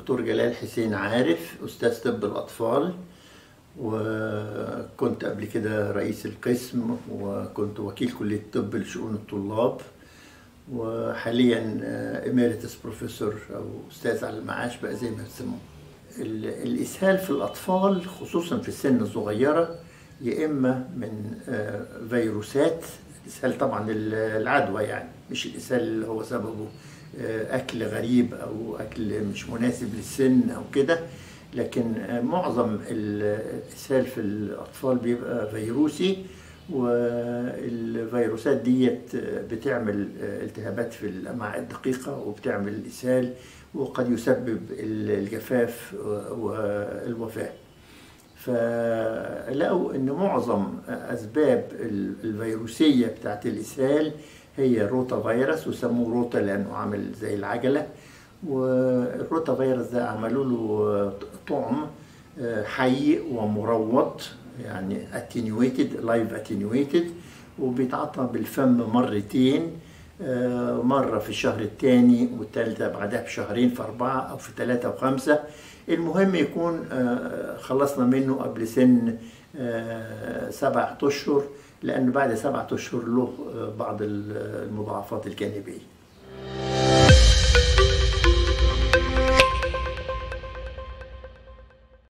دكتور جلال حسين عارف أستاذ طب الأطفال وكنت قبل كده رئيس القسم وكنت وكيل كلية طب لشؤون الطلاب وحاليا إميريتس بروفيسور أو أستاذ على المعاش بقى زي ما بيسموه ال- الإسهال في الأطفال خصوصا في السن الصغيرة يا إما من آه، فيروسات الإسهال طبعا ال- العدوى يعني مش الإسهال اللي هو سببه آه، أكل غريب أو أكل مش مناسب للسن أو كده لكن آه، معظم الإسهال في الأطفال بيبقى فيروسي والفيروسات ديت بتعمل التهابات في الأمعاء الدقيقة وبتعمل إسهال وقد يسبب الجفاف والوفاة فلقوا ان معظم اسباب الفيروسيه بتاعت الاسهال هي الروتا فيروس وسموه روتا لانه عامل زي العجله والروتا فيروس ده عملوا له طعم حي ومروض يعني attenuated لايف attenuated وبيتعطى بالفم مرتين آه، مرة في الشهر الثاني والثالثة بعدها بشهرين في أربعة أو في ثلاثة وخمسة المهم يكون آه، خلصنا منه قبل سن آه، سبعة أشهر لأن بعد سبعة أشهر له آه، بعض المضاعفات الجانبية